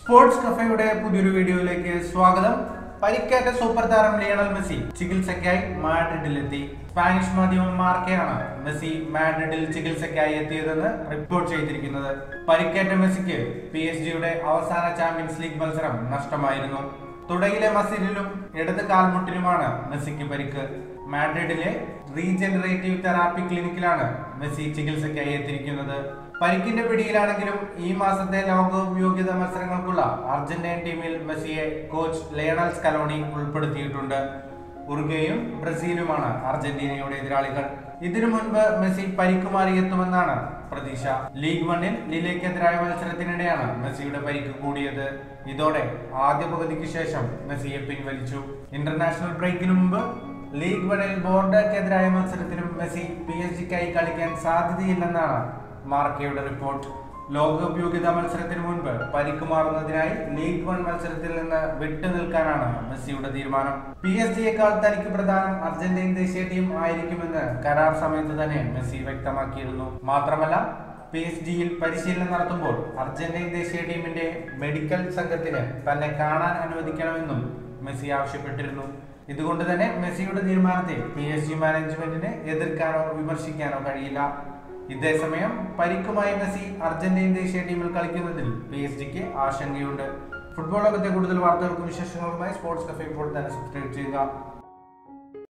sports കഫയുടെ പുതിയൊരു വീഡിയോയിലേക്ക് സ്വാഗതം പരിക്കേറ്റ സൂപ്പർ താരം ലിയണൽ മെസ്സി ചികിത്സയ്ക്കായി മാഡ്രിഡിലെത്തി സ്പാനിഷ് മാധ്യമം മാർക്കയാണ് മെസ്സി മാഡ്രിഡിൽ ചികിത്സയ്ക്കായി എത്തിയതെന്ന് റിപ്പോർട്ട് ചെയ്തിരിക്കുന്നത് പരിക്കേറ്റ മെസ്സിക്ക് പി എസ് ജിയുടെ അവസാന ചാമ്പ്യൻസ് ലീഗ് മത്സരം നഷ്ടമായിരുന്നു തുടയിലെ മസിലിലും ഇടത് കാൽമുട്ടിനുമാണ് മെസ്സിക്ക് പരിക്ക് മാഡ്രിഡിലെ റീജനറേറ്റീവ് തെറാപ്പി ക്ലിനിക്കിലാണ് മെസ്സി ചികിത്സയ്ക്കായി എത്തിയിരിക്കുന്നത് പരിക്കിന്റെ പിടിയിലാണെങ്കിലും ഈ മാസത്തെ ലോകകപ്പ് യോഗ്യത മത്സരങ്ങൾക്കുള്ള അർജന്റീൻ ടീമിൽ മെസ്സിയെ കോച്ച് ലയണൽ സ്കലോണി ഉൾപ്പെടുത്തിയിട്ടുണ്ട് ഉറുഗയും ബ്രസീലുമാണ് അർജന്റീനയുടെ എതിരാളികൾ ഇതിനു മുൻപ് മെസ്സി പരിക്കുമാറി എത്തുമെന്നാണ് പ്രതീക്ഷ ലീഗ് വണ്ണിൽ ലിലയ്ക്കെതിരായ മത്സരത്തിനിടെയാണ് മെസ്സിയുടെ പരിക്ക് കൂടിയത് ഇതോടെ ആദ്യ പകുതിക്ക് ശേഷം മെസ്സിയെ പിൻവലിച്ചു ഇന്റർനാഷണൽ ബ്രേക്കിന് മുമ്പ് ലീഗ് വണിൽ ബോർഡർക്കെതിരായ മത്സരത്തിലും മെസ്സി പി എസ് ജിക്കായി കളിക്കാൻ സാധ്യതയില്ലെന്നാണ് മാർക്കയുടെ റിപ്പോർട്ട് ലോകകപ്പ് യോഗ്യതാ മത്സരത്തിന് മുൻപ് പരിക്ക് മാറുന്നതിനായി ലീഗ് വൺ മത്സരത്തിൽ നിന്ന് വിട്ടു നിൽക്കാനാണ് മെസ്സിയുടെ തീരുമാനം പി എസ് ജിയേക്കാൾ തനിക്ക് പ്രധാനം അർജന്റീൻ ദേശീയ ടീം ആയിരിക്കുമെന്ന് കരാർ സമയത്ത് തന്നെ മെസ്സി വ്യക്തമാക്കിയിരുന്നു മാത്രമല്ല പി എസ് ജിയിൽ പരിശീലനം നടത്തുമ്പോൾ അർജന്റീൻ ദേശീയ ടീമിന്റെ മെഡിക്കൽ സംഘത്തിന് തന്നെ കാണാൻ അനുവദിക്കണമെന്നും മെസ്സി ആവശ്യപ്പെട്ടിരുന്നു ഇതുകൊണ്ട് തന്നെ മെസ്സിയുടെ തീരുമാനത്തെ പി എസ് ജി മാനേജ്മെന്റിന് എതിർക്കാനോ വിമർശിക്കാനോ കഴിയില്ല ഇതേസമയം പരിക്കുമായി മെസ്സി അർജന്റീൻ ദേശീയ ടീമിൽ കളിക്കുന്നതിൽ പി എസ് ജിക്ക് ആശങ്കയുണ്ട് ഫുട്ബോൾ ലോകത്തെ കൂടുതൽ വാർത്തകൾക്കും വിശേഷങ്ങൾക്കുമായി സ്പോർട്സ് കഫേ ഇപ്പോൾ തന്നെ സബ്സ്ക്രൈബ് ചെയ്യുക